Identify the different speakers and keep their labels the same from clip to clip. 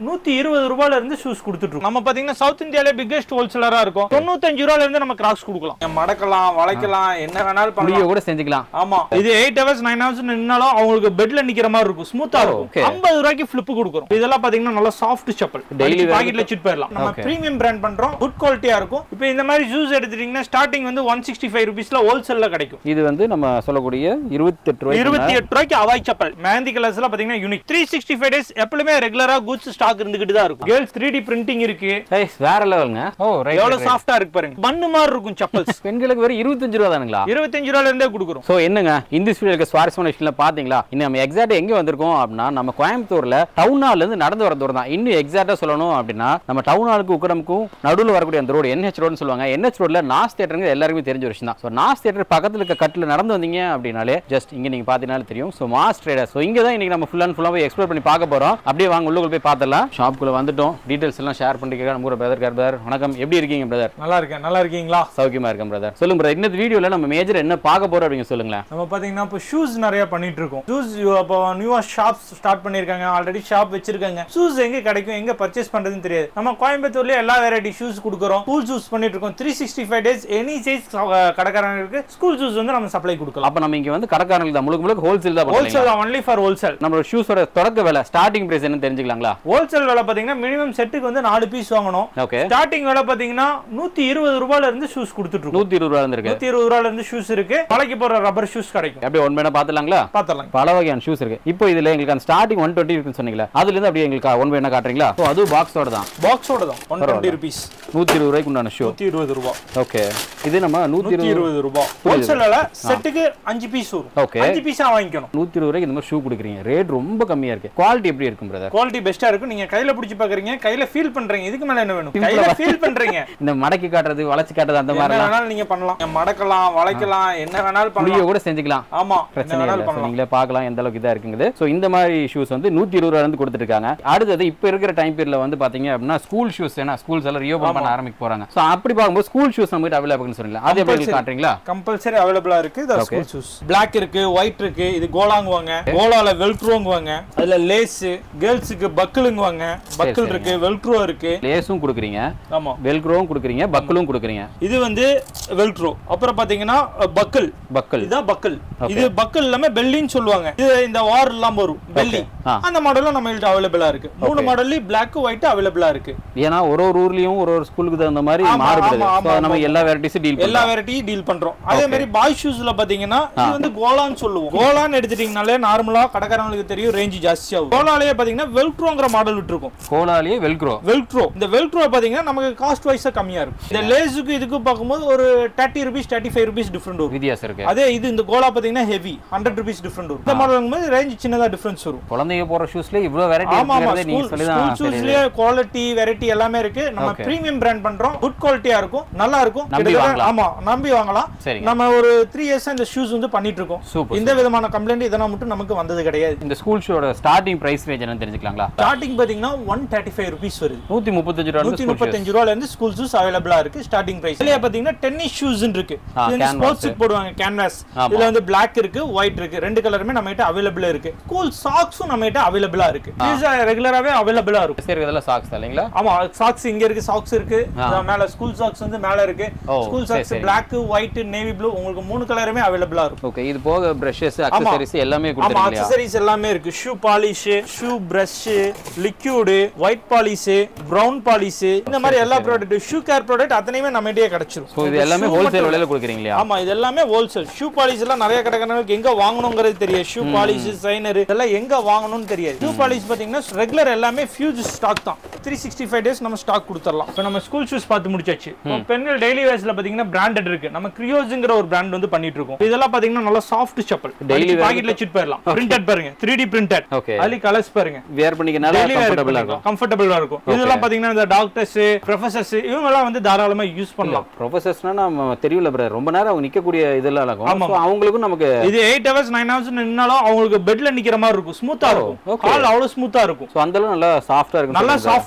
Speaker 1: நூத்தி இருபது ரூபாயில இருந்து ஷூஸ் கொடுத்துட்டு இருக்கோம் நம்ம பாத்தீங்கன்னா சவுத் இந்தியால பிக்கெஸ்ட் ஹோல்சேலரா இருக்கும் தொண்ணூத்தஞ்சு ரூபாயில இருந்து நம்ம கிராக்ஸ் கொடுக்கலாம் மடக்கலாம் வளைக்கலாம் என்ன வேணாலும்
Speaker 2: முடிய
Speaker 1: பண்ணலாம்
Speaker 2: கூட செஞ்சுக்கலாம்
Speaker 1: ஆமா இது எயிட் ஹவர்ஸ் நைன் ஹவர்ஸ் நின்னாலும் அவங்களுக்கு பெட்ல நிக்கிற மாதிரி இருக்கும் ஸ்மூத்தா
Speaker 2: okay.
Speaker 1: இருக்கும் ஐம்பது ரூபாய்க்கு ஃபிளிப் கொடுக்குறோம் இதெல்லாம் பாத்தீங்கன்னா நல்லா சாஃப்ட் செப்பல்
Speaker 2: Daily wear
Speaker 1: பாக்கெட்ல வச்சுட்டு போயிடலாம் நம்ம
Speaker 2: Okay.
Speaker 1: பிரீமியம் பிராண்ட் பண்றோம் குட் குவாலிட்டியா இருக்கும் இப்போ இந்த மாதிரி ஷூஸ் எடுத்துட்டீங்கன்னா ஸ்டார்டிங் வந்து ஒன் சிக்ஸ்டி ஃபைவ் ருபீஸ்ல ஹோல்சேல்ல கிடைக்கும்
Speaker 2: இது வந்து நம்ம சொல்லக்கூடிய இருபத்தெட்டு ரூபாய்
Speaker 1: இருபத்தி எட்டு ரூபாய்க்கு அவாய் செப்பல் மேந்தி கலர்ஸ்ல பாத்தீங்கன்னா unique three sixty five days எப்பவுமே ரெகுலரா குட்ஸ் ஸ்டாக் இருந்துகிட்டு தான் இருக்கும் கேர்ள்ஸ் த்ரீ டி பிரிண்டிங் இருக்கு
Speaker 2: வேற லெவலுங்க ஓ ரைட்
Speaker 1: எவ்வளவு சாஃப்டா இருக்கு பாருங்க பண்ணு மாதிரி இருக்கும் செப்பல்ஸ்
Speaker 2: பெண்களுக்கு வெறும் இருபத்தஞ்சு ரூபா தானுங்களா
Speaker 1: இருபத்தஞ்சு ரூபாயில இருந்தே கொடுக்குறோம்
Speaker 2: ஸோ என்னங்க இந்த ஸ்பீடுக்கு சுவாரஸ்யமான விஷயம் பார்த்தீங்களா இன்னும் நம்ம எக்ஸாக்ட் எங்க வந்திருக்கோம் அப்படின்னா நம்ம கோயம்புத்தூர்ல டவுன் ஹால்ல இருந்து நடந்து வர தூரம் தான் இன்னும் எக்ஸாக்டா சொல்லணும் அப்படின்னா நம்ம டவுன் ஹாலுக்கு உக்கரமுக்கும் நடுவில் வரக்கூடிய அந்த ரோடு என்ஹெச் ரோடுன்னு சொல்லுவாங்க என்ஹெச் ரோட்ல நாஸ் தேட்டருங்க எல்லாருக்குமே தெரிஞ்ச ஒரு விஷயம் தான் ஸோ நாஸ் தேட்டர் பக்கத்துல இருக்க கட்டில் நடந்து வந்தீங்க அப்படின்னாலே ஜஸ்ட் இங்க நீங்க பார்த்தீங்கனாலே தெரியும் ஸோ மாஸ் ட்ரேடர் ஸோ இங்க தான் இன்னைக்கு நம்ம ஃபுல் அண்ட் ஃபுல்லாக போய் எக்ஸ்ப்ளோர் பண்ணி பார்க்க போறோம் அப்படியே வாங்க உள்ளுக்குள்ள போய் பார்த்துடலாம் ஷாப்புக்குள்ள வந்துட்டோம் டீடைல்ஸ் எல்லாம் ஷேர் பண்ணிக்கிறேன் நம்ம கூட பிரதர் பிரதர் வணக்கம் எப்படி இருக்கீங்க பிரதர்
Speaker 1: நல்லா இருக்கேன் நல்லா இருக்கீங்களா
Speaker 2: சௌக்கியமா இருக்கேன் பிரதர் சொல்லுங்க பிரதர் இந்த வீடியோல நம்ம மேஜர் என்ன பார்க்க போறோம் அப்படிங்க சொல்லுங்களேன்
Speaker 1: நம்ம பாத்தீங்கன்னா இப்போ ஷூஸ் நிறைய பண்ணிட்டு இருக்கோம் ஷூஸ் இப்போ நியூவா ஷாப்ஸ் ஸ்டார்ட் பண்ணிருக்காங்க ஆல்ரெடி ஷாப் வச்சிருக்காங்க ஷூஸ் எங்க கிடைக்கும் எங்க பர்ச்சேஸ் பண்றதுன்னு தெரியாது நம்ம கோயம்புத்தூர்லயே எல்லா வெரைட்டி ஷூஸ் கொடுக்குறோம் ஸ்கூல் ஷூஸ் பண்ணிட்டு இருக்கோம் three sixty five days any size கடைக்காரங்களுக்கு ஸ்கூல் ஷூஸ் வந்து நம்ம சப்ளை கொடுக்கலாம்
Speaker 2: அப்ப நம்ம இங்க வந்து கடைக்காரங்களுக்கு தான் முழுக்க முழுக்க ஹோல்சேல் தான் பண்ணுறீங்க
Speaker 1: ஹோல்சேல் ஒன்லி ஃபார் ஹோல்சேல்
Speaker 2: நம்மளோட ஷூஸோட தொடக்க விலை ஸ்டார்டிங் பிரைஸ் என்ன தெரிஞ்சுக்கலாங்களா
Speaker 1: ஹோல்சேல் விலை பாத்தீங்கன்னா மினிமம் செட்டுக்கு வந்து நாலு பீஸ் வாங்கணும்
Speaker 2: ஓகே
Speaker 1: ஸ்டார்டிங் விலை பாத்தீங்கன்னா நூத்தி இருபது ரூபாயில இருந்து ஷூஸ் கொடுத்துட்டு இருக்கோம்
Speaker 2: நூத்தி இருபது ரூபா இருந்திருக்கு
Speaker 1: நூத்தி இருபது ரூபாயில இருந்து ஷூஸ் இருக்கு மலைக்கு போற ரப்பர் ஷூஸ் கிடைக்கும்
Speaker 2: அப்படியே ஒன் பைனா பாத்துலாங்களா
Speaker 1: பாத்திரலாம்
Speaker 2: பல வகையான ஷூஸ் இருக்கு இப்போ இதுல எங்களுக்கு அந்த ஸ்டார்டிங் ஒன் டுவெண்ட்டி இருக்குன்னு சொன்னீங்களா அதுல இருந்து அப்படியே எங்களுக்கு ஒன் பைனா காட்டுறீங்களா ஸோ அது பாக்ஸோட தான்
Speaker 1: பாக்ஸோட தான் ஒன் டுவெண்ட்டி ருபீஸ்
Speaker 2: நூத்தி இருபது ரூபாய்க்கு உண்டான ஷூ
Speaker 1: நூத்தி இருபது ரூபா
Speaker 2: ஓகே இது நம்ம நூத்தி
Speaker 1: நூத்தி
Speaker 2: இருபது
Speaker 1: இருபது ரூபாய் ஹோல்சேல்ல செட்டுக்கு அஞ்சு பீஸ் வரும்
Speaker 2: ஓகே
Speaker 1: அஞ்சு பீஸா வாங்கிக்கணும்
Speaker 2: நூத்தி இருபது ரூபாய்க்கு இந்த மாதிரி ஷூ கொடுக்குறீங்க ரேட் ரொம்ப கம்மியா இருக்கு குவாலிட்டி எப்படி இருக்கும் பிரதர்
Speaker 1: குவாலிட்டி பெஸ்டா இருக்கும் நீங்க கையில பிடிச்சி பாக்குறீங்க கையில ஃபீல் பண்றீங்க இதுக்கு மேல என்ன வேணும் கையில ஃபீல் பண்றீங்க
Speaker 2: இந்த மடக்கி காட்டுறது வளைச்சு காட்டுறது அந்த
Speaker 1: என்ன
Speaker 2: மாதிரி
Speaker 1: வேணாலும் நீங்க பண்ணலாம் மடக்கலாம் வளைக்கலாம் என்ன வேணாலும்
Speaker 2: முடிய
Speaker 1: பண்ணலாம்
Speaker 2: கூட செஞ்சுக்கலாம்
Speaker 1: ஆமா என்ன
Speaker 2: பிரச்சனை
Speaker 1: வேணாலும்
Speaker 2: இல்லை So,
Speaker 1: பண்ணலாம்
Speaker 2: நீங்களே பார்க்கலாம் எந்த அளவுக்கு இதா இருக்குங்குது ஸோ இந்த மாதிரி ஷூஸ் வந்து நூத்தி இருபது ரூபா இருந்து கொடுத்துட்டு இருக்காங்க அடுத்தது இப்போ இருக்கிற டைம் பீரியட்ல வந்து பாத்தீங்க அப்படின்னா ஸ்கூல் ஷூஸ் ஏன்னா ஸ்கூல்ஸ் எல்லாம் ரியோபன் பண்ண ஆரம்பிக்க போறாங்க ஸோ அப்படி பார்க்கும்போது ஸ்கூல் ஷூஸ் நம்ம கிட்ட அவைலபிள்னு சொல்லலாம் அது எப்படி
Speaker 1: Compulsory.
Speaker 2: காட்டுறீங்களா
Speaker 1: கம்பல்சரி அவைலபிளா இருக்கு இந்த ஸ்கூல் ஷூஸ் Black இருக்கு ஒயிட் இருக்கு இது கோலாங்குவாங்க கோலால வெல்க்ரோங்குவாங்க அதுல லேஸ் கேர்ள்ஸுக்கு பக்கிளுங்குவாங்க பக்கிள் இருக்கு வெல்க்ரோ இருக்கு
Speaker 2: லேஸும் கொடுக்குறீங்க
Speaker 1: ஆமா
Speaker 2: வெல்க்ரோவும் கொடுக்குறீங்க பக்கிளும் கொடுக்குறீங்க
Speaker 1: இது வந்து வெல்க்ரோ அப்புறம் பாத்தீங்கன்னா பக்கிள்
Speaker 2: பக்கல்
Speaker 1: இதுதான் பக்கல் இது பக்கல் இல்லாம பெல்லின்னு சொல்லுவாங்க இது இந்த வார் இல்லாம வரும் பெல்லி
Speaker 2: ஆ.
Speaker 1: அந்த மாடலும் நம்ம கிட்ட அவைலபிளா இருக்கு மூணு மாடல்லயும் Black ஒயிட் அவைலபிளா இருக்கு
Speaker 2: ஏன்னா ஒரு ஒரு ஊர்லயும் ஒரு ஒரு ஸ்கூலுக்கு தகுந்த மாதிரி
Speaker 1: ஆமா,
Speaker 2: மாறுபடுது
Speaker 1: ஆமா,
Speaker 2: So,
Speaker 1: ஆமா,
Speaker 2: நம்ம எல்லா வெரைட்டிஸும் டீல்
Speaker 1: எல்லா வெரைட்டியும் டீல் பண்றோம் அதே மாதிரி பாய் ஷூஸ்ல பாத்தீங்கன்னா இது வந்து கோலான்னு சொல்லுவோம் கோலான்னு எடுத்துட்டீங்கனாலே நார்மலா கடைக்காரங்களுக்கு தெரியும் ரேஞ்ச் ஜாஸ்தி ஆகும் கோலாலயே பாத்தீங்கன்னா வெல்க்ரோங்கிற மாடல் விட்டுருக்கும்
Speaker 2: கோலாலேயே வெல்க்ரோ
Speaker 1: வெல்க்ரோ இந்த வெல்க்ரோ பாத்தீங்கன்னா நமக்கு காஸ்ட் வைஸா கம்மியா இருக்கும் இந்த லேஸுக்கு இதுக்கு பார்க்கும்போது ஒரு thirty rupees thirty five rupees different வரும்
Speaker 2: வித்தியாசம் இருக்கு
Speaker 1: அதே இது இந்த கோலா பாத்தீங்கன்னா ஹெவி ஹண்ட்ரட் ருபீஸ் டிஃப்ரெண்ட் வரும் இந்த மாடல் போது ரேஞ்ச் சின்னதா டிஃபரன்ஸ் வரும்
Speaker 2: குழந்தைங்க போற ஷூஸ்ல இவ்வளவு வெரைட்டி
Speaker 1: ஆமா ஆமா
Speaker 2: இருக்கிறதே நீங்க
Speaker 1: ஸ்கூல்
Speaker 2: சொல்லி
Speaker 1: ஸ்கூல்
Speaker 2: தான் தெரியுது
Speaker 1: ஷூஸ்லயே குவாலிட்டி வெரைட்டி எல்லாமே இருக்கு நம்ம
Speaker 2: Okay.
Speaker 1: பிரீமியம் பிராண்ட் பண்றோம் குட் குவாலிட்டியா இருக்கும் நல்லா இருக்கும்
Speaker 2: நம்பி
Speaker 1: கிட்டத்தட்ட-
Speaker 2: வாங்கலாம்.
Speaker 1: ஆமா நம்பி வாங்கலாம்
Speaker 2: சரிங்க.
Speaker 1: நம்ம ஒரு த்ரீ இயர்ஸ் இந்த ஷூஸ் வந்து பண்ணிட்டு இருக்கோம்
Speaker 2: சூப்பர்
Speaker 1: இந்த விதமான கம்ப்ளைண்ட் இதெல்லாம் மட்டும் நமக்கு வந்தது கிடையாது
Speaker 2: இந்த ஸ்கூல் ஷூவோட ஸ்டார்டிங் பிரைஸ் ரேஞ்ச் என்னன்னு தெரிஞ்சுக்கலாங்களா
Speaker 1: ஸ்டார்டிங் பாத்தீங்கன்னா ஒன் தேர்ட்டி ஃபைவ் ருபீஸ் வருது
Speaker 2: நூத்தி முப்பத்தஞ்சு ரூபா
Speaker 1: நூத்தி முப்பத்தஞ்சு ரூபால இருந்து ஸ்கூல் ஷூஸ் அவைலபிளா இருக்கு ஸ்டார்டிங் பிரைஸ் இதுலயே பாத்தீங்கன்னா டென்னிஸ் ஷூஸ் இருக்கு
Speaker 2: ஆ,
Speaker 1: இது வந்து
Speaker 2: canvas.
Speaker 1: ஸ்போர்ட்ஸ் போடுவாங்க கேன்வாஸ்
Speaker 2: ஆமா.
Speaker 1: இதுல வந்து பிளாக் இருக்கு ஒயிட் இருக்கு ரெண்டு கலருமே நம்ம கிட்ட அவைலபிளா இருக்கு ஸ்கூல் சாக்ஸும் நம்ம கிட்ட அவைலபிளா இருக்கு ரெகுலராவே அவைலபிளா இருக்கும்
Speaker 2: இருக்கிறதெல்லாம் சாக்ஸ் தான் இல்லைங்களா
Speaker 1: ஆமா சாக்ஸ் இங்க இருக்கு சாக்ஸ் இருக்கு
Speaker 2: ஆ.
Speaker 1: இதோ மேல ஸ்கூல் சாக்ஸ் வந்து மேல இருக்கு
Speaker 2: ஓ,
Speaker 1: ஸ்கூல்
Speaker 2: சரி,
Speaker 1: சாக்ஸ்
Speaker 2: சரி.
Speaker 1: Black ஒயிட் நேவி ப்ளூ உங்களுக்கு மூணு கலருமே அவைலபிளா இருக்கும்
Speaker 2: ஓகே இது போக பிரஷஸ் அக்சசரிஸ் எல்லாமே
Speaker 1: ஆமா
Speaker 2: கொடுத்துருக்கீங்க இல்லையா
Speaker 1: அக்சசரிஸ் எல்லாமே இருக்கு shoe polish shoe brush liquid white polish brown polish இந்த மாதிரி எல்லா ப்ராடக்ட் ஷூ கேர் ப்ராடக்ட் அத்தனையுமே நம்மகிட்டயே கிடைச்சிரும்
Speaker 2: ஸோ இது எல்லாமே
Speaker 1: Shoe
Speaker 2: ஹோல்சேல்
Speaker 1: மட்டும்
Speaker 2: விலையில கொடுக்குறீங்க இல்லையா
Speaker 1: ஆமா இது எல்லாமே ஹோல்சேல் ஷூ பாலிஷ் எல்லாம் நிறைய கடைக்காரங்களுக்கு எங்க வாங்கணுங்கிறது தெரியாது ஷூ பாலிஷ் சைனர் இதெல்லாம் எங்க வாங்கணும்னு தெரியாது ஷூ பாலிஷ் பாத்தீங்கன்னா ரெகுலர் எல்லாமே ஃபியூஸ் ஸ்டாக் தான் த்ரீ சிக்ஸ்டி ஃபைவ் டேஸ் நம்ம ஸ்டாக் கொடுத்துடலாம் இப்போ நம்ம ஸ்கூல் ஷூஸ் பார்த்து முடிச்சாச்சு இப்போ பெண்கள் டெய்லி வேர்ஸ்ல பாத்தீங்கன்னா பிராண்டட் இருக்கு நம்ம கிரியோஸ்ங்கிற ஒரு பிராண்ட் வந்து பண்ணிட்டு இருக்கோம் இதெல்லாம் பாத்தீங்கன்னா நல்லா soft chappal
Speaker 2: Daily
Speaker 1: daily
Speaker 2: wear
Speaker 1: பாக்கெட்ல வச்சுட்டு போயிடலாம் பிரிண்டட் பாருங்க த்ரீ டி பிரிண்டட்
Speaker 2: ஓகே
Speaker 1: அதுல கலர்ஸ் பாருங்க
Speaker 2: வேர் பண்ணிக்கனால கம்ஃபர்டபுளா இருக்கும்
Speaker 1: கம்ஃபர்டபுளா இருக்கும் இதெல்லாம் பாத்தீங்கன்னா இந்த டாக்டர்ஸ் ப்ரொஃபசர்ஸ் இவங்க எல்லாம் வந்து தாராளமா யூஸ் பண்ணலாம்
Speaker 2: ப்ரொஃபசர்ஸ்னா நம்ம தெரியல பிரதர் ரொம்ப நேரம் அவங்க நிக்கக்கூடிய இதெல்லாம் இருக்கும்
Speaker 1: ஆமா.
Speaker 2: So, அவங்களுக்கும் நமக்கு
Speaker 1: இது எயிட் ஹவர்ஸ் நைன் ஹவர்ஸ் நின்னாலும் அவங்களுக்கு பெட்ல நிக்கிற மாதிரி இருக்கும் ஸ்மூத்தா இருக்கும்
Speaker 2: okay.
Speaker 1: கால் அவ்வளவு ஸ்மூத்தா இருக்கும்
Speaker 2: ஸோ அந்த அளவு நல்லா சாஃப்டா இருக்கும்
Speaker 1: நல்லா
Speaker 2: சொல்லுங்க.
Speaker 1: சாஃப்டா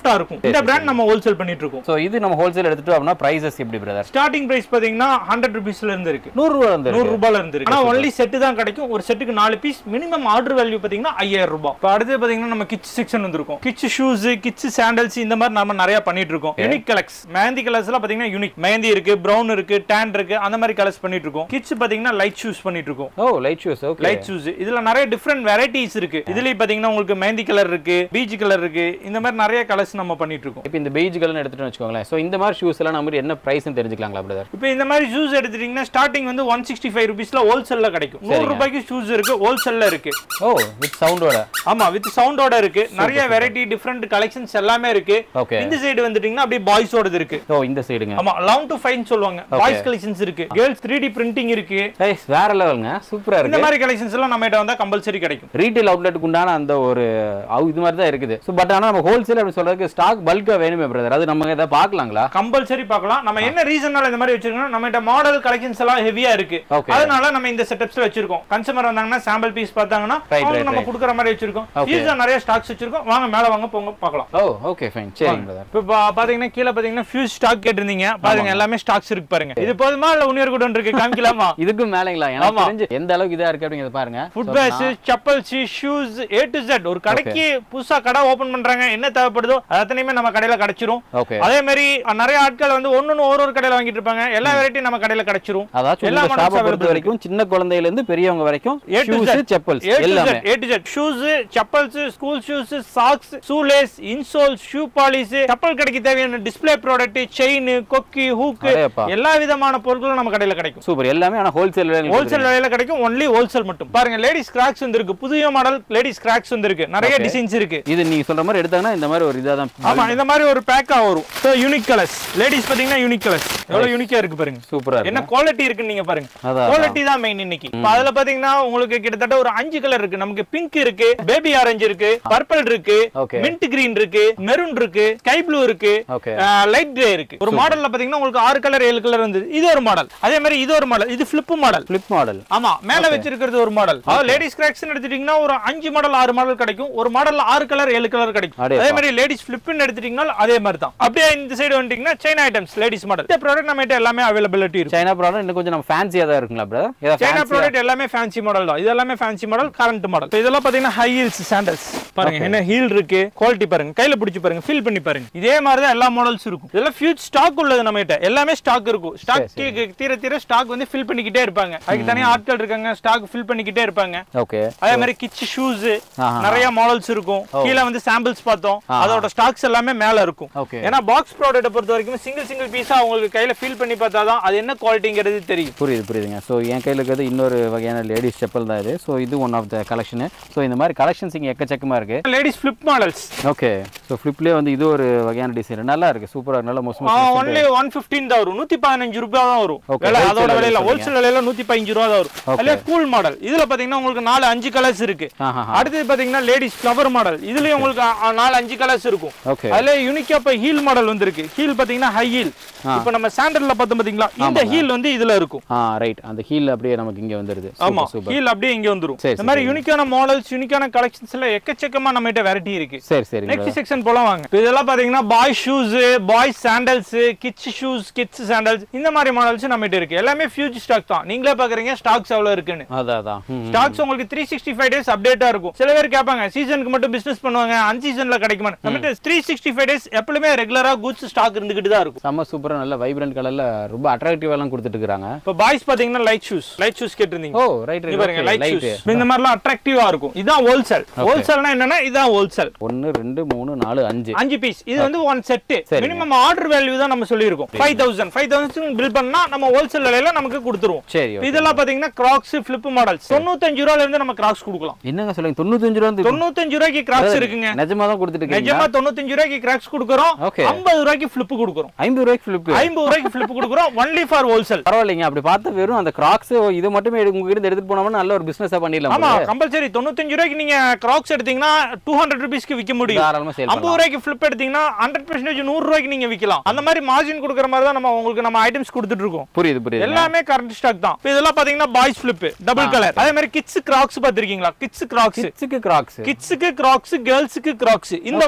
Speaker 1: சாஃப்டா இருக்கும் இந்த பிராண்ட் நம்ம ஹோல்சேல் பண்ணிட்டு இருக்கோம்
Speaker 2: ஸோ இது நம்ம ஹோல்சேல் எடுத்துட்டோம் அப்படின்னா ப்ரைஸஸ் எப்படி பிரதர்
Speaker 1: ஸ்டார்டிங் பிரைஸ் பாத்தீங்கன்னா ஹண்ட்ரட் ருபீஸ்ல இருந்து இருக்கு
Speaker 2: நூறுரூவா வந்து
Speaker 1: நூறு ரூபாயில இருந்து இருக்கு ஆனா ஒன்லி செட்டு தான் கிடைக்கும் ஒரு செட்டுக்கு நாலு பீஸ் மினிமம் ஆர்டர் வேல்யூ பாத்தீங்கன்னா ஐயாயிரம் ரூபாய் இப்போ அடுத்து பாத்தீங்கன்னா நம்ம கிட்ஸ் செக்ஷன் வந்திருக்கும் கிட்ஸ் ஷூஸ் கிட்ஸ் சாண்டல்ஸ் இந்த மாதிரி நம்ம நிறைய பண்ணிட்டு இருக்கோம் யூனிக் கலர்ஸ் மெஹந்தி கலர்ஸ் எல்லாம் பாத்தீங்கன்னா யூனிக் மெஹந்தி இருக்கு பிரவுன் இருக்கு டேன் இருக்கு அந்த மாதிரி கலர்ஸ் பண்ணிட்டு இருக்கோம் கிட்ஸ் பாத்தீங்கன்னா லைட் ஷூஸ் பண்ணிட்டு இருக்கோம்
Speaker 2: ஓ light shoes okay
Speaker 1: light shoes இதுல நிறைய டிஃப்ரெண்ட் வெரைட்டிஸ் இருக்கு இதுலயும் பாத்தீங்கன்னா உங்களுக்கு மெஹந்தி கலர் இருக்கு பீச் கலர் இருக்கு இந்த மாதிரி நிறைய கலர்ஸ் நம்ம பண்ணிட்டு இருக்கோம்
Speaker 2: இப்போ இந்த பெய்ஜ் கலர்னு எடுத்துட்டு வச்சுக்கோங்களேன் ஸோ இந்த மாதிரி ஷூஸ் எல்லாம் நம்ம என்ன ப்ரைஸ்னு தெரிஞ்சுக்கலாங்களா பிரதர்
Speaker 1: இப்போ இந்த மாதிரி ஷூஸ் எடுத்துட்டீங்கன்னா ஸ்டார்டிங் வந்து ஒன் சிக்ஸ்டி ஃபைவ் ருபீஸ்ல ஹோல்சேல்ல கிடைக்கும் நூறு ரூபாய்க்கு ஷூஸ் இருக்கு ஹோல்சேல்ல இருக்கு
Speaker 2: ஓ வித் சவுண்டோட
Speaker 1: ஆமா வித் சவுண்டோட இருக்கு நிறைய வெரைட்டி டிஃப்ரெண்ட் கலெக்ஷன்ஸ் எல்லாமே இருக்கு
Speaker 2: ஓகே
Speaker 1: இந்த சைடு வந்துட்டீங்கன்னா அப்படியே பாய்ஸோடது இருக்கு
Speaker 2: ஓ இந்த சைடுங்க
Speaker 1: ஆமா லவ் டு ஃபைன் சொல்லுவாங்க பாய்ஸ் கலெக்ஷன்ஸ் இருக்கு கேர்ள்ஸ் த்ரீ டி பிரிண்டிங் இருக்கு
Speaker 2: ஏய் வேற லெவலுங்க சூப்பரா
Speaker 1: இந்த
Speaker 2: இருக்கு
Speaker 1: மாதிரி கலெக்ஷன்ஸ் எல்லாம் நம்ம கிட்ட வந்தா கம்பல்சரி கிடைக்கும்
Speaker 2: ரீட்டைல் அவுட்லெட்டுக்கு உண்டான அந்த ஒரு அவு இது மாதிரி தான் இருக்குது ஸோ பட் ஆனால் நம்ம ஹோல்சேல் அப்படி சொல்றதுக்கு ஸ்டாக் பல்கா வேணுமே பிரதர் அது நம்ம எதாவது பார்க்கலாங்களா
Speaker 1: கம்பல்சரி பார்க்கலாம் நம்ம என்ன ரீசனால இந்த மாதிரி வச்சிருக்கோம் நம்ம கிட்ட மாடல் கலெக்ஷன்ஸ் எல்லாம் ஹெவியா இருக்கு
Speaker 2: Okay.
Speaker 1: அதனால நம்ம இந்த செட்டப்ஸ்ல வச்சிருக்கோம் கன்சூமர் வந்தாங்கன்னா சாம்பிள் பீஸ் பார்த்தாங்கன்னா
Speaker 2: Right,
Speaker 1: அவங்களுக்கு
Speaker 2: right,
Speaker 1: நம்ம
Speaker 2: right.
Speaker 1: கொடுக்குற மாதிரி வச்சிருக்கோம்
Speaker 2: Okay.
Speaker 1: ஈஸியா நிறைய ஸ்டாக்ஸ் வச்சிருக்கோம் வாங்க மேல வாங்க போங்க பார்க்கலாம்
Speaker 2: ஓ ஓகே ஃபைன் சரிங்க பிரதர்
Speaker 1: இப்போ பா- பாத்தீங்கன்னா கீழே பாத்தீங்கன்னா ஃபியூஸ் ஸ்டாக் கேட்டிருந்தீங்க பாருங்க எல்லாமே ஸ்டாக்ஸ் இருக்கு பாருங்க இது போதுமா இல்ல உன்னியர் கூட இருக்கு காமிக்கலாமா
Speaker 2: இதுக்கும் மேலேங்களா எனக்கு
Speaker 1: ஆமா.
Speaker 2: தெரிஞ்சு எந்த அளவுக்கு இதா இருக்கு அப்படிங்கிறத பாருங்க
Speaker 1: foot
Speaker 2: So,
Speaker 1: base chappals shoes A to Z ஒரு கடைக்கு புதுசா கடை ஓபன் பண்றாங்க என்ன தேவைப்படுதோ அது அத்தனையுமே நம்ம கடையில கிடைச்சிரும்
Speaker 2: ஓகே
Speaker 1: அதே மாதிரி அஹ், நிறைய ஆட்கள் வந்து ஒன்னொன்னு ஒரு ஒரு கடையில வாங்கிட்டு இருப்பாங்க எல்லா வெரைட்டியும் நம்ம கடையில கிடைச்சிரும்
Speaker 2: அதாச்சும்
Speaker 1: எல்லா
Speaker 2: உங்க
Speaker 1: models
Speaker 2: ஷாப்பை
Speaker 1: available
Speaker 2: பொறுத்த வரைக்கும் சின்ன குழந்தையில இருந்து பெரியவங்க வரைக்கும்
Speaker 1: A to
Speaker 2: shoes
Speaker 1: Z.
Speaker 2: Chappals
Speaker 1: A to
Speaker 2: எல்லாமே
Speaker 1: Z, A to Z. Shoes chappals school shoes socks shoelace insole shoe polish chappal கடைக்கு தேவையான டிஸ்ப்ளே ப்ராடக்ட் செயின் கொக்கி ஹூக்
Speaker 2: அடேப்பா.
Speaker 1: எல்லா விதமான பொருட்களும் நம்ம கடையில கிடைக்கும்
Speaker 2: சூப்பர் எல்லாமே ஆனா ஹோல்சேல்
Speaker 1: ஹோல்சேல் விலையில கிடைக்கும் ஒன்லி ஹோல்சேல் மட்டும் பாருங்க லேடிஸ் கிராக்ஸ் வந்திருக்கு புதிய மாடல் லேடிஸ் கிராக்ஸ் வந்திருக்கு நிறைய
Speaker 2: Okay.
Speaker 1: டிசைன்ஸ் இருக்கு
Speaker 2: இது நீங்க சொல்ற மாதிரி எடுத்தாங்கன்னா இந்த மாதிரி ஒரு இதா தான்
Speaker 1: ஆமா இந்த மாதிரி ஒரு பேக்கா வரும் ஸோ யூனிக் கலர்ஸ் லேடிஸ் பாத்தீங்கன்னா யூனிக் கலர்ஸ் எவ்வளவு யூனிக்கா இருக்கு பாருங்க
Speaker 2: சூப்பரா இருக்கு
Speaker 1: என்ன குவாலிட்டி இருக்குன்னு நீங்க பாருங்க
Speaker 2: அதான்,
Speaker 1: குவாலிட்டி தான் மெயின் இன்னைக்கு இப்ப அதுல பாத்தீங்கன்னா உங்களுக்கு கிட்டத்தட்ட ஒரு அஞ்சு கலர் இருக்கு நமக்கு பிங்க் இருக்கு பேபி ஆரஞ்சு இருக்கு பர்பிள் இருக்கு
Speaker 2: Okay.
Speaker 1: மின்ட் கிரீன் இருக்கு மெரூன் இருக்கு ஸ்கை ப்ளூ இருக்கு
Speaker 2: ஓகே
Speaker 1: லைட் கிரே இருக்கு ஒரு மாடல்ல பாத்தீங்கன்னா உங்களுக்கு ஆறு கலர் ஏழு கலர் வந்து இது ஒரு மாடல் அதே மாதிரி இது ஒரு மாடல் இது ஃபிளிப் மாடல்
Speaker 2: ஃபிளிப் மாடல்
Speaker 1: ஆமா மேல வச்சிருக்கிறது ஒரு மாடல் அதாவது லேடிஸ் கிராக்ஸ் எடுத்துட்டீங்கன்னா ஒரு அஞ்சு மாடல் ஆறு மாடல் கிடைக்கும் ஒரு மாடல்ல ஆறு கலர் ஏழு கலர் கிடைக்கும்
Speaker 2: அடேப்பா.
Speaker 1: அதே மாதிரி லேடிஸ் ஃபிளிப்னு எடுத்துட்டீங்கன்னா அதே மாதிரி தான் அப்படியே இந்த சைடு வந்துட்டீங்கன்னா சைனா ஐட்டம்ஸ் லேடிஸ் மாடல் இந்த ப்ராடக்ட் நம்ம கிட்ட எல்லாமே அவைலபிலிட்டி இருக்கும்
Speaker 2: சைனா ப்ராடக்ட் இன்னும் கொஞ்சம் நம்ம ஃபேன்சியா தான் இருக்குங்களா பிரதர் ஏதாவது
Speaker 1: சைனா
Speaker 2: fancy-ஆ?
Speaker 1: ப்ராடக்ட் எல்லாமே ஃபேன்சி மாடல் தான் இது எல்லாமே ஃபேன்சி மாடல் கரண்ட் மாடல் இதெல்லாம் பாத்தீங்கன்னா ஹை ஹீல்ஸ் சாண்டல்ஸ் பாருங்க என்ன ஹீல் இருக்கு குவாலிட்டி பாருங்க கையில பிடிச்சு பாருங்க ஃபீல் பண்ணி பாருங்க இதே மாதிரி தான் எல்லா மாடல்ஸ் இருக்கும் இதெல்லாம் ஃபியூச் ஸ்டாக் உள்ளது நம்ம கிட்ட எல்லாமே ஸ்டாக் இருக்கும் ஸ்டாக் தீர தீர ஸ்டாக் வந்து ஃபில் பண்ணிக்கிட்டே இருப்பாங்க அதுக்கு தனியா ஆட்கள் இருக்காங்க ஸ்டாக் ஃபில் பண்ணிக்கிட்டே இருப்பாங்க
Speaker 2: ஓகே
Speaker 1: அதே மாதிரி கிச் ஷூஸ்
Speaker 2: ஆஹா.
Speaker 1: நிறைய மாடல்ஸ் இருக்கும் கீழே வந்து சாம்பிள்ஸ் பார்த்தோம் அதோட ஸ்டாக்ஸ் எல்லாமே மேல இருக்கும்
Speaker 2: ஓகே
Speaker 1: ஏன்னா பாக்ஸ் ப்ராடக்ட்டை பொறுத்த வரைக்கும் சிங்கிள் சிங்கிள் பீஸா உங்களுக்கு கையில ஃபீல் பண்ணி பார்த்தா தான் அது என்ன குவாலிட்டிங்கிறது தெரியும்
Speaker 2: புரியுது புரியுதுங்க ஸோ என் கையில் இருக்கிறது இன்னொரு வகையான லேடிஸ் செப்பல் தான் இது ஸோ இது one of the collection so இந்த மாதிரி கலெக்ஷன்ஸ் இங்கே எக்கச்சக்கமாக இருக்கு
Speaker 1: ladies flip models
Speaker 2: okay so ஃப்ளிப்லேயே வந்து இது ஒரு வகையான டிசைன் நல்லா இருக்கு சூப்பராக நல்லா மோசம்
Speaker 1: ஒன்லி ஒன் பிப்டீன் தான் வரும் நூத்தி பதினஞ்சு ரூபாய் தான் வரும்
Speaker 2: Okay,
Speaker 1: விலை
Speaker 2: wholesale
Speaker 1: அதோட
Speaker 2: விலை
Speaker 1: விலையில
Speaker 2: சொல்றீங்க.
Speaker 1: ஹோல்சேல் விலையில நூத்தி பதினஞ்சு ரூபா தான் வரும் அதுல கூல் மாடல் இதுல பாத்தீங்கன்னா உங்களுக்கு நாலு அஞ்சு கலர்ஸ் இருக்கு
Speaker 2: ஆஹா
Speaker 1: அடுத்தது பாத்தீங்கன்னா லேடிஸ் ஃப்ளவர் மாடல் இதுலயும் உங்களுக்கு அ- அ- நாலு அஞ்சு கலர்ஸ் இருக்கும்
Speaker 2: ஓகே
Speaker 1: அதுல யூனிக்கா இப்ப ஹீல் மாடல் வந்திருக்கு ஹீல் பாத்தீங்கன்னா ஹை ஹீல் இப்ப நம்ம சாண்டல்ல பார்த்தோம் பாத்தீங்களா இந்த ஹீல் வந்து இதுல இருக்கும்
Speaker 2: ஆ ரைட் அந்த ஹீல் அப்படியே நமக்கு இங்கே வந்துடுது
Speaker 1: ஆமா
Speaker 2: சூப்பர்
Speaker 1: ஹீல் அப்படியே இங்க வந்துரும்
Speaker 2: சரி,
Speaker 1: இந்த மாதிரி யூனிக்கான மாடல்ஸ் யூனிக்கான கலெக்ஷன்ஸ் எல்லாம் எக்கச்சக்கமா நம்ம கிட்ட வெரைட்டி இருக்கு
Speaker 2: சரி சரி
Speaker 1: நெக்ஸ்ட் செக்ஷன் போலாம் வாங்க இப்ப இதெல்லாம் பாத்தீங்கன்னா boy shoes boy sandals kids shoes kids sandals இந்த மாதிரி மாடல்ஸ் நம்ம கிட்ட இருக்கு எல்லாமே ஃபியூச் ஸ்டாக் தான் நீங்களே பாக்குறீங்க ஸ்டாக்ஸ் எவ்வளவு இருக்குன்னு
Speaker 2: அதான் அதான் ம், ம்.
Speaker 1: ஸ்டாக்ஸ் உங்களுக்கு த்ரீ சிக்ஸ்டி ஃபைவ் டேஸ் அப்டேட்டா இருக்கும் சில பேர் கேட்பாங்க சீசனுக்கு மட்டும் பிசினஸ் பண்ணுவாங்க அன் சீசன்ல கிடைக்குமா நம்ம த்ரீ சிக்ஸ்டி ஃபைவ் டேஸ் எப்பவுமே ரெகுலரா குட்ஸ் ஸ்டாக் இருந்துகிட்டு தான் இருக்கும்
Speaker 2: செம்ம சூப்பராக நல்ல வைப்ரண்ட் கலரில் ரொம்ப அட்ராக்டிவாலாம் கொடுத்துட்டு இருக்காங்க
Speaker 1: இப்போ பாய்ஸ் பாத்தீங்கன்னா லைட் ஷூஸ் லைட் ஷூஸ் கேட்டிருந்தீங்க
Speaker 2: ஓ ரைட்
Speaker 1: இங்க பாருங்க
Speaker 2: ரைட்
Speaker 1: லைட்
Speaker 2: லைட்டு
Speaker 1: ஷூஸ் இந்த மாதிரிலாம் அட்ராக்டிவா இருக்கும் இதான் ஹோல்சேல் ஹோல்சேல்னா என்னன்னா இதான் ஹோல்சேல்
Speaker 2: ஒன்று ரெண்டு மூணு நாலு அஞ்சு
Speaker 1: அஞ்சு பீஸ் இது வந்து ஒன் செட்
Speaker 2: சரிங்க.
Speaker 1: மினிமம் ஆர்டர் வேல்யூ தான் நம்ம சொல்லியிருக்கோம் five thousand five thousand bill பண்ணா நம்ம ஹோல்சேல் விலையில நமக்கு கொடுத்துருவோம்
Speaker 2: சரி okay.
Speaker 1: இதெல்லாம் பாத்தீங்கன்னா கிராக்ஸ் ஃபிளிப் மாடல்ஸ் தொண்ணூத்தஞ்சு ரூபாயில இருந்து நம்ம கிராக்ஸ் கொடுக்கலாம்
Speaker 2: என்னங்க சொல்லுங்க தொண்ணூத்தஞ்சு ரூபா
Speaker 1: தொண்ணூத்தஞ்சு ரூபாய்க்கு கிராக்ஸ் இருக்குங்க
Speaker 2: நிஜமா தான் கொடுத்துட்டு இருக்கீங்க
Speaker 1: நிஜமா தொண்ணூத்தஞ்சு ரூபாய்க்கு கிராக்ஸ் கொடுக்குறோம்
Speaker 2: Okay.
Speaker 1: ஐம்பது ரூபாய்க்கு ஃபிளிப் கொடுக்குறோம்
Speaker 2: ஐம்பது ரூபாய்க்கு ஃபிளிப்பு
Speaker 1: ஐம்பது ரூபாய்க்கு ஃபிளிப் கொடுக்குறோம் ஒன்லி ஃபார் ஹோல்சேல்
Speaker 2: பரவாயில்லைங்க அப்படி பார்த்து வெறும் அந்த கிராக்ஸ் இது மட்டுமே எடு- உங்ககிட்ட எடுத்துட்டு போனோம்னா நல்ல ஒரு பிசினஸா பண்ணிடலாம்
Speaker 1: ஆமா
Speaker 2: போல.
Speaker 1: கம்பல்சரி தொண்ணூத்தஞ்சு ரூபாய்க்கு நீங்க கிராக்ஸ் எடுத்தீங்கன்னா டூ ஹண்ட்ரட் ருபீஸ்க்கு விற்க முடியும்
Speaker 2: தாராளமா சேல்
Speaker 1: ஐம்பது ரூபாய்க்கு ஃபிளிப் எடுத்தீங்கன்னா ஹண்ட்ரட் பர்சன்டேஜ் நூறு ரூபாய்க்கு நீங்க விற்கலாம் அந்த மாதிரி மார்ஜின் கொடுக்குற மாதிரி தான் நம்ம உங்களுக்கு நம்ம ஐட்டம்ஸ் கொடுத்துட்டு இருக்கோம்
Speaker 2: புரியுது புரியுது
Speaker 1: எல்லாமே கரண்ட் ஸ்டாக் தான் இப்ப இதெல்லாம் பாத்தீங்கன்னா பாய்ஸ் ஃபிளிப் டபுள் கலர் அதே மாதிரி கிட்ஸ் கிராக்ஸ் பாத்திருக்கீங்களா கிட்ஸ் கிராக்ஸ்
Speaker 2: கிட்ஸுக்கு கிராக்ஸ்
Speaker 1: கிட்ஸுக்கு கிராக்ஸ் கேர்ள்ஸுக்கு கிராக்ஸ் இந்த
Speaker 2: Okay.
Speaker 1: இந்த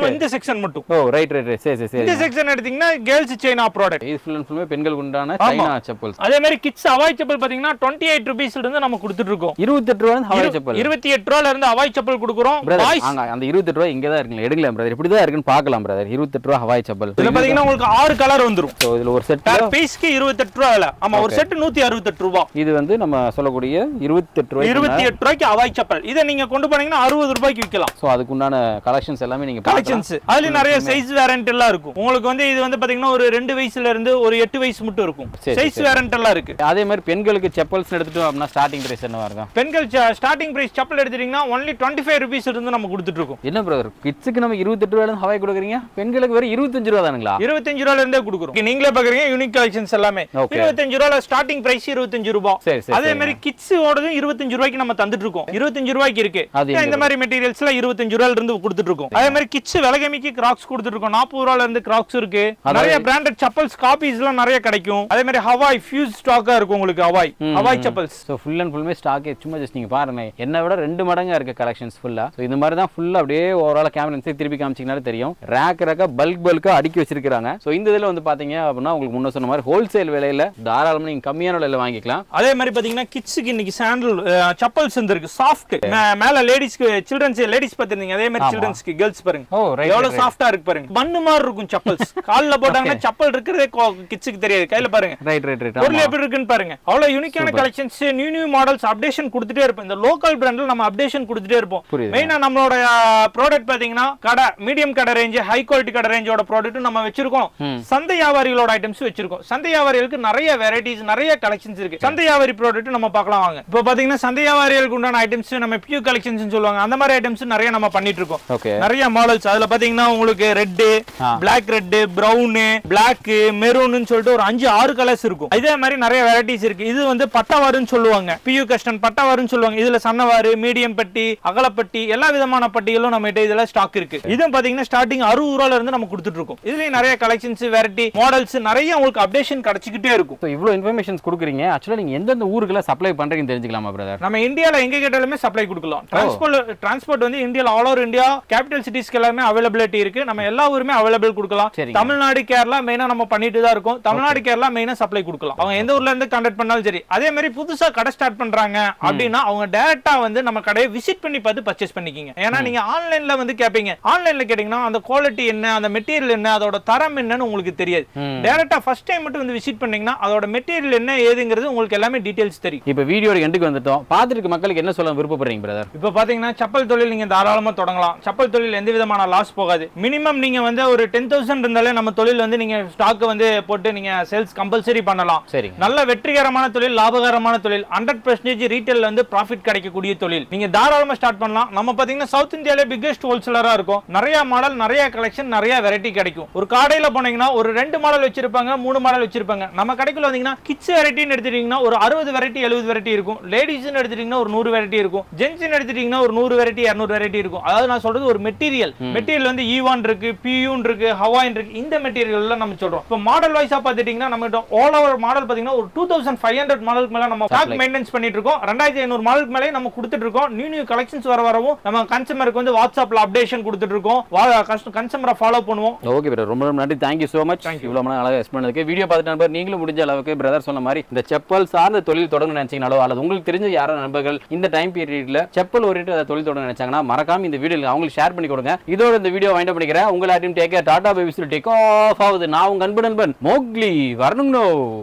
Speaker 1: செக்ஷன் மட்டும்
Speaker 2: ஓ ரைட் ரைட் ரைட் சரி சரி
Speaker 1: இந்த
Speaker 2: சரி
Speaker 1: செக்ஷன் எடுத்தீங்கன்னா கேர்ள்ஸ் சைனா ப்ராடக்ட்
Speaker 2: இது ஃபுல் அண்ட் ஃபுல்லுமே பெண்களுக்கு உண்டான
Speaker 1: ஆமா.
Speaker 2: சைனா செப்பல்ஸ்
Speaker 1: அதே மாதிரி கிட்ஸ் அவாய் செப்பல் பாத்தீங்கன்னா டுவெண்ட்டி எயிட் ருபீஸ்ல இருந்து நம்ம கொடுத்துட்டு இருக்கோம்
Speaker 2: இருபத்தெட்டு ரூபா ஹவாய் செப்பல்
Speaker 1: இருபத்தி எட்டு ரூபால இருந்து அவாய் செப்பல் கொடுக்குறோம்
Speaker 2: பிரதர்
Speaker 1: பாய்ஸ்
Speaker 2: அங்க அந்த இருபத்தெட்டு ரூபா இங்கே தான் இருக்குங்களா எடுங்களேன் பிரதர் இப்படி தான் இருக்குன்னு பார்க்கலாம் பிரதர் இருபத்தெட்டு ரூபா ஹவாய் செப்பல்
Speaker 1: இதுல பாத்தீங்கன்னா உங்களுக்கு ஆறு கலர் வந்துரும்
Speaker 2: ஸோ இதில் ஒரு செட்
Speaker 1: per பீஸ்க்கு இருபத்தெட்டு ரூபா விலை ஆமா ஒரு செட் நூத்தி அறுபத்தெட்டு ரூபா
Speaker 2: இது வந்து நம்ம சொல்லக்கூடிய இருபத்தெட்டு ரூபாய்
Speaker 1: இருபத்தி எட்டு ரூபாய்க்கு அவாய் செப்பல் இதை நீங்க கொண்டு போனீங்கன்னா அறுபது ரூபாய்க்கு விற்கலாம்
Speaker 2: ஸோ அதுக்குண்டான கலெக்ஷன்ஸ் எல்லாமே நீங்க பார்க்கலாம்
Speaker 1: கலெக்ஷன்ஸ் அதுல நிறைய சைஸ் வேரண்ட் எல்லாம் இருக்கும் உங்களுக்கு வந்து இது வந்து பாத்தீங்கன்னா ஒரு ரெண்டு வயசுல இருந்து ஒரு எட்டு வயசு மட்டும் இருக்கும்
Speaker 2: சரி,
Speaker 1: சைஸ் வேரண்ட் எல்லாம் இருக்கு
Speaker 2: அதே மாதிரி பெண்களுக்கு செப்பல்ஸ் எடுத்துட்டோம் அப்படின்னா ஸ்டார்டிங் பிரைஸ் என்னவா இருக்கும்
Speaker 1: பெண்கள் ஸ்டார்டிங் பிரைஸ் செப்பல் எடுத்துட்டீங்கன்னா ஒன்லி டுவெண்ட்டி ஃபைவ் ருபீஸ் இருந்து நம்ம கொடுத்துட்டு இருக்கோம்
Speaker 2: என்ன பிரதர் கிட்ஸுக்கு நம்ம இருபத்தெட்டு ரூபாய் ஹவாய் கொடுக்குறீங்க பெண்களுக்கு வெறும் இருபத்தஞ்சு ரூபா தானுங்களா
Speaker 1: இருபத்தஞ்சு ரூபால இருந்தே கொடுக்குறோம் நீங்களே பாக்குறீங்க யூனிக் கலெக்ஷன்ஸ் எல்லாமே
Speaker 2: Okay.
Speaker 1: இருபத்தஞ்சு ரூபால ஸ்டார்டிங் பிரைஸ் இருபத்தஞ்சு ரூபாய்
Speaker 2: சரி சரி
Speaker 1: அதே மாதிரி கிட்ஸ் ஓடது இருபத்தஞ்சு ரூபாய்க்கு நம்ம தந்துட்டு இருக்கோம் இருபத்தஞ்சு ரூபாய்க்கு இருக்கு
Speaker 2: அது
Speaker 1: ஏன் இந்த மாதிரி மெட்டீரியல்ஸ் எல்லாம் இருபத்தஞ்சு ரூபாயில இருந்து கொடுத்துட்டு இருக்கோம் அதே மாதிரி கிட்ஸ் விலகமிக்கு கிராக்ஸ் கொடுத்துட்டு இருக்கோம் நாற்பது ரூபாயில இருந்து கிராக்ஸ் இருக்கு நிறைய பிராண்டட் செப்பல்ஸ் காப்பீஸ் எல்லாம் நிறைய கிடைக்கும் அதே மாதிரி ஹவாய் ஃபியூஸ் ஸ்டாக்கா இருக்கும் உங்களுக்கு Hawaii Hawaii chappals
Speaker 2: so full and ஃபுல்லுமே ஸ்டாக்கே சும்மா ஜஸ்ட் நீங்கள் பாருங்க என்னை விட ரெண்டு மடங்கா இருக்கு கலெக்ஷன்ஸ் ஃபுல்லாக ஸோ இந்த மாதிரி தான் ஃபுல்லாக அப்படியே ஓவரால் கேமரா திருப்பி காமிச்சிங்கனாலே தெரியும் ரேக் ரேக்காக பல்க் பல்காக அடுக்கி வச்சிருக்காங்க ஸோ இந்த இதில் வந்து பார்த்தீங்க அப்படின்னா உங்களுக்கு முன்ன சொன்ன மாதிரி ஹோல்சேல் விலையில தாராளமாக நீங்கள் கம்மியான விலையில வாங்கிக்கலாம்
Speaker 1: அதே மாதிரி பாத்தீங்கன்னா கிட்ஸுக்கு இன்னைக்கு சாண்டல் செப்பல்ஸ் இருக்கு சாஃப்ட் மேல லேடிஸ்க்கு சில்ட்ரன்ஸ் லேடிஸ் பாத்திருந்தீங்க அதே மாதிரி சில்ட்ரன்ஸ்க்கு கேர்ள்ஸ் பாருங்க
Speaker 2: ஓ
Speaker 1: எவ்வளவு சாஃப்டா இருக்கு பாருங்க பண்ணு மாதிரி இருக்கும் செப்பல்ஸ் கால்ல போட்டாங்கன்னா செப்பல் இருக்கிறதே கிட்ஸுக்கு தெரியாது கையில பாருங்க
Speaker 2: ரைட் ரைட் ரைட்
Speaker 1: பொருள் எப்படி இருக்குன்னு பாருங்க அவ்வளவு யூனிக்கான collections new new models updation கொடுத்துட்டே இருப்போம் இந்த லோக்கல் பிராண்ட்ல நம்ம அப்டேஷன் கொடுத்துட்டே இருப்போம்
Speaker 2: புரியுது.
Speaker 1: மெயினா நம்மளோட ப்ராடக்ட் பாத்தீங்கன்னா கடை மீடியம் கடை ரேஞ்ச் ஹை குவாலிட்டி கடை ரேஞ்சோட ப்ராடக்ட் நம்ம வச்சிருக்கோம் சந்தை வியாபாரிகளோட ஐட்டம்ஸ் வச்சிருக்கோம் சந்தை வியாபாரிகளுக்கு நிறைய வெரைட்டிஸ் நிறைய கலெக்ஷன்ஸ் இருக்கு சந்தை வியாபாரி ப்ராடக்ட் நம்ம பார்க்கலாம் வாங்க இப்போ பாத்தீங்கன்னா சந்தை வியாபாரிகளுக்கு உண்டான ஐட்டம்ஸ் நம்ம பியூ கலெக்ஷன்ஸ் சொல்லுவாங்க அந்த மாதிரி ஐட்டம்ஸ் நிறைய நம்ம பண்ணிட்டு இருக்கோம்
Speaker 2: ஓகே
Speaker 1: நிறைய மாடல்ஸ் அதுல பாத்தீங்கன்னா உங்களுக்கு ரெட்
Speaker 2: ஆ.
Speaker 1: Black red brown black maroon சொல்லிட்டு ஒரு அஞ்சு ஆறு கலர்ஸ் இருக்கும் இதே மாதிரி நிறைய வெரைட்டிஸ் இருக்கு இது வந்து பட்டவாருன்னு சொல்லுவாங்க பியூ கஸ்டன் பட்டவாருன்னு சொல்லுவாங்க இதுல சன்னவாறு மீடியம் பட்டி அகலப்பட்டி எல்லா விதமான பட்டிகளும் நம்ம கிட்ட இதுல ஸ்டாக் இருக்கு இதுவும் பாத்தீங்கன்னா ஸ்டார்டிங் அறுபது ரூபால இருந்து நம்ம கொடுத்துட்டு இருக்கோம் இதுலயும் நிறைய கலெக்ஷன்ஸ் வெரைட்டி மாடல்ஸ் நிறைய உங்களுக்கு அப்டேஷன் கிடைச்சிக்கிட்டே இருக்கும்
Speaker 2: ஸோ இவ்வளோ இன்ஃபர்மேஷன்ஸ் கொடுக்குறீங்க ஆக்சுவலாக நீங்கள் எந்தெந்த ஊருக்குலாம் சப்ளை பண்ணுறீங்கன்னு தெரிஞ்சுக்கலாமா பிரதர்
Speaker 1: நம்ம இந்தியால எங்க கேட்டாலுமே சப்ளை கொடுக்கலாம் டிரான்ஸ்போர்ட் டிரான்ஸ்போர்ட் வந்து இந்தியால ஆல் ஓவர் இந்தியா கேபிட்டல் சிட்டிஸ்க்கு எல்லாமே அவைலபிலிட்டி இருக்கு நம்ம எல்லா ஊருமே அவைலபிள் கொடுக்கலாம்
Speaker 2: சரிங்க.
Speaker 1: தமிழ்நாடு கேரளா மெயினா நம்ம பண்ணிட்டு தான் இருக்கோம் தமிழ்நாடு கேரளா மெயினா சப்ளை கொடுக்கலாம் அவங்க எந்த ஊர்ல இருந்து கான்டாக்ட் பண்ணாலும் சரி அதே மாதிரி புதுசா கடை ஸ்டார்ட் பண்றாங்க அப்படின்னா அவங்க டைரக்டா வந்து நம்ம கடையை விசிட் பண்ணி பார்த்து பர்ச்சேஸ் பண்ணிக்கிங்க ஏன்னா நீங்க ஆன்லைன்ல வந்து கேட்பீங்க ஆன்லைன்ல கேட்டீங்கன்னா அந்த குவாலிட்டி என்ன அந்த மெட்டீரியல் என்ன அதோட தரம் என்னன்னு உங்களுக்கு தெரியாது டைரக்டா ஃபர்ஸ்ட் டைம் மட்டும் வந்து விசிட் பண்ணீங்கன்னா அதோட மெட்டீரியல் என்ன ஏதுங்கிறது உங்களுக்கு எல்லாமே டீடைல்ஸ் தெரியும்
Speaker 2: இப்போ வீடியோட எண்டுக்கு வந்துட்டோம் பார்த்துட்டு இருக்க மக்களுக்கு என்ன சொல்ல விருப்பப்படுறீங்க பிரதர்
Speaker 1: இப்போ பாத்தீங்கன்னா செப்பல் தொழில் நீங்க தாராளமா தொடங்கலாம் செப்பல் தொழில் எந்த விதமான லாஸ் போகாது மினிமம் நீங்க வந்து ஒரு டென் தௌசண்ட் இருந்தாலே நம்ம தொழில் வந்து நீங்க ஸ்டாக் வந்து போட்டு நீங்க சேல்ஸ் கம்பல்சரி பண்ணலாம்
Speaker 2: சரிங்க
Speaker 1: நல்ல வெற்றிகரமான தொழில் லாபகரமான தொழில் ஹண்ட்ரட் பர்சன்டேஜ் ரீட்டைல் வந்து ப்ராஃபிட் கிடைக்கக்கூடிய தொழில் நீங்க தாராளமா ஸ்டார்ட் பண்ணலாம் நம்ம பாத்தீங்கன்னா சவுத் இந்தியாலே பிக்கெஸ்ட் ஹோல்சேலரா இருக்கும் நிறைய மாடல் நிறைய கலெக்ஷன் நிறைய வெரைட்டி கிடைக்கும் ஒரு கடையில போனீங்கன்னா ஒரு ரெண்டு மாடல் வச்சிருப்பாங்க மூணு மாடல் வச்சிருப்பாங்க நம்ம கடைக்குள்ள வந்தீங்கன்னா கிட்ஸ் வெரைட்டின்னு எடுத்துட்டீங்கன்னா ஒரு அறுபது வெரைட்டி எழுபது வெரைட்டி இருக்கும் லேடிஸ்னு எடுத்துட்டீங்கன்னா ஒரு நூறு வெரைட்டி இருக்கும் ஜென்ஸ்னு எடுத்துட்டீங்கன்னா ஒரு நூறு வெரைட்டி இரநூறு வெரைட்டி இருக்கும் அதாவது நான் சொல்றது ஒரு மெட்டீரியல் மெட்டீரியல் வந்து ஈவான் இருக்கு பியூன் இருக்கு ஹவாயின் இருக்கு இந்த மெட்டீரியல் எல்லாம் நம்ம சொல்றோம் இப்போ மாடல் வைஸா பாத்துட்டீங்கன்னா நம்ம ஆல் ஓவர் மாடல் பாத்தீங்கன்னா ஒரு டூ தௌசண்ட் ஃபைவ் ஹண்ட்ரட் மாடலுக்கு மேல நம்ம ஸ்டாக் மெயின்டென்ஸ் பண்ணிட்டு இருக்கோம் ரெண்டாயிரத்தி ஐநூறு மாடலுக்கு மேலே நம்ம கொடுத்துட்டு இருக்கோம் நியூ நியூ கலெக்ஷன்ஸ் வர வரவும் நம்ம கன்சூமருக்கு வந்து வாட்ஸ்அப்ல அப்டேஷன் கொடுத்துட்டு இருக்கோம் கன்சூமரை ஃபாலோ பண்ணுவோம்
Speaker 2: ஓகே பிரதர் ரொம்ப ரொம்ப நன்றி தேங்க்யூ ஸோ மச் இவ்வளோ மணி அழகாக எக்ஸ்பிளைன் பண்ணதுக்கு வீடியோ பார்த்துட்டு நண்பர் நீங்களும் முடிஞ்ச அளவுக்கு பிரதர் சொன்ன மாதிரி இந்த செப்பல் சார்ந்த தொழில் தொடங்க நினைச்சீங்கனாலோ அல்லது உங்களுக்கு தெரிஞ்ச யாரோ நண்பர்கள் இந்த டைம் பீரியட்ல செப்பல் ஓரிட்டு அதை தொழில் தொடங்க நினைச்சாங்கன்னா மறக்காம இந்த வீடியோ அவங்களுக்கு ஷேர் பண்ணி கொடுங்க இதோட இந்த வீடியோ வைண்ட் பண்ணிக்கிறேன் உங்களை யாரையும் take tata babies take off ஆகுது நான் உங்க அன்பு நண்பன் மோக்லி வரணுங்கண்ணோ